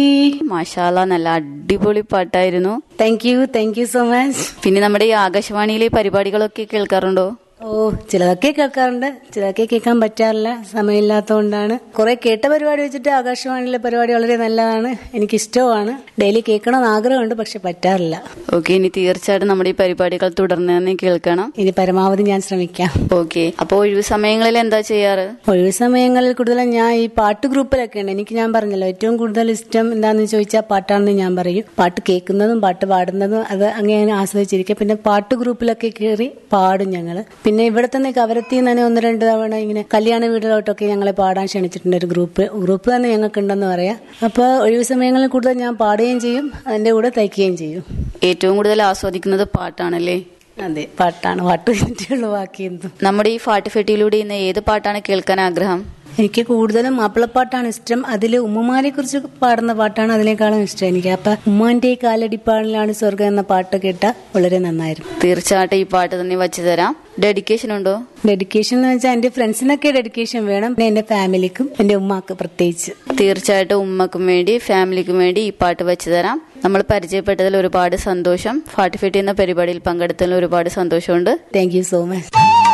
മാഷാല നല്ല അടിപൊളി പാട്ടായിരുന്നു thank you thank you so much പിന്നെ നമ്മുടെ ഈ ആകാശവാണിയിലെ പരിപാടികളൊക്കെ കേൾക്കാറുണ്ടോ ഓ ചിലതൊക്കെ കേൾക്കാറുണ്ട് ചിലതൊക്കെ കേൾക്കാൻ പറ്റാറില്ല സമയമില്ലാത്തതുകൊണ്ടാണ് കുറെ കേട്ട പരിപാടി വെച്ചിട്ട് ആകാശവാണിയിലെ പരിപാടി വളരെ നല്ലതാണ് എനിക്ക് ഇഷ്ടവുമാണ് ഡെയിലി കേൾക്കണമെന്ന് ആഗ്രഹമുണ്ട് പക്ഷെ പറ്റാറില്ല ഓക്കെ ഇനി തീർച്ചയായിട്ടും നമ്മുടെ ഈ പരിപാടികൾ തുടർന്ന് തന്നെ കേൾക്കണം ഇനി പരമാവധി ഞാൻ ശ്രമിക്കാം ഓക്കെ അപ്പോൾ ഒഴിവു സമയങ്ങളിൽ എന്താ ചെയ്യാറ് ഒഴിവ് സമയങ്ങളിൽ കൂടുതലും ഞാൻ ഈ പാട്ട് ഗ്രൂപ്പിലൊക്കെ ഉണ്ട് എനിക്ക് ഞാൻ പറഞ്ഞല്ലോ ഏറ്റവും കൂടുതൽ ഇഷ്ടം എന്താണെന്ന് ചോദിച്ചാൽ പാട്ടാണെന്ന് ഞാൻ പറയും പാട്ട് കേൾക്കുന്നതും പാട്ട് പാടുന്നതും അത് അങ്ങനെ ആസ്വദിച്ചിരിക്കുക പിന്നെ പാട്ട് ഗ്രൂപ്പിലൊക്കെ കയറി പാടും ഞങ്ങള് പിന്നെ ഇവിടെ തന്നെ കവരത്തിൽ നിന്ന് തന്നെ ഒന്ന് രണ്ട് തവണ ഇങ്ങനെ കല്യാണ വീടുകളോട്ടൊക്കെ ഞങ്ങളെ പാടാൻ ക്ഷണിച്ചിട്ടുണ്ട് ഒരു ഗ്രൂപ്പ് ഗ്രൂപ്പ് തന്നെ ഞങ്ങൾക്കുണ്ടെന്ന് പറയാം അപ്പോൾ ഒഴിവ് സമയങ്ങളിൽ കൂടുതൽ ഞാൻ പാടുകയും ചെയ്യും അതിന്റെ കൂടെ തയ്ക്കുകയും ചെയ്യും ഏറ്റവും കൂടുതൽ ആസ്വദിക്കുന്നത് പാട്ടാണല്ലേ അതെ പാട്ടാണ് പാട്ട് കഴിഞ്ഞിട്ടുള്ള ബാക്കി എന്തും നമ്മുടെ ഈ ഫാട്ടുഫെട്ടിയിലൂടെ ഇന്ന് ഏത് പാട്ടാണ് കേൾക്കാൻ ആഗ്രഹം എനിക്ക് കൂടുതലും മാപ്പിളപ്പാട്ടാണ് ഇഷ്ടം അതിൽ ഉമ്മമാരെ കുറിച്ച് പാടുന്ന പാട്ടാണ് അതിനേക്കാളും ഇഷ്ടം എനിക്ക് അപ്പൊ ഉമ്മാന്റെ കാലടിപ്പാടിലാണ് സ്വർഗം എന്ന പാട്ട് കേട്ട വളരെ നന്നായിരുന്നു തീർച്ചയായിട്ടും ഈ പാട്ട് തന്നെ വച്ചു തരാം ഡെഡിക്കേഷൻ ഉണ്ടോ ഡെഡിക്കേഷൻ എന്ന് വെച്ചാൽ എന്റെ ഫ്രണ്ട്സിനൊക്കെ ഡെഡിക്കേഷൻ വേണം പിന്നെ എന്റെ ഫാമിലിക്കും എന്റെ ഉമ്മാക്ക് പ്രത്യേകിച്ച് തീർച്ചയായിട്ടും ഉമ്മക്കും വേണ്ടി ഫാമിലിക്കും വേണ്ടി ഈ പാട്ട് വെച്ചു തരാം നമ്മൾ പരിചയപ്പെട്ടതിൽ ഒരുപാട് സന്തോഷം ഫാട്ടിഫെട്ടി എന്ന പരിപാടിയിൽ പങ്കെടുത്തതിൽ ഒരുപാട് സന്തോഷമുണ്ട് താങ്ക് യു സോ മച്ച്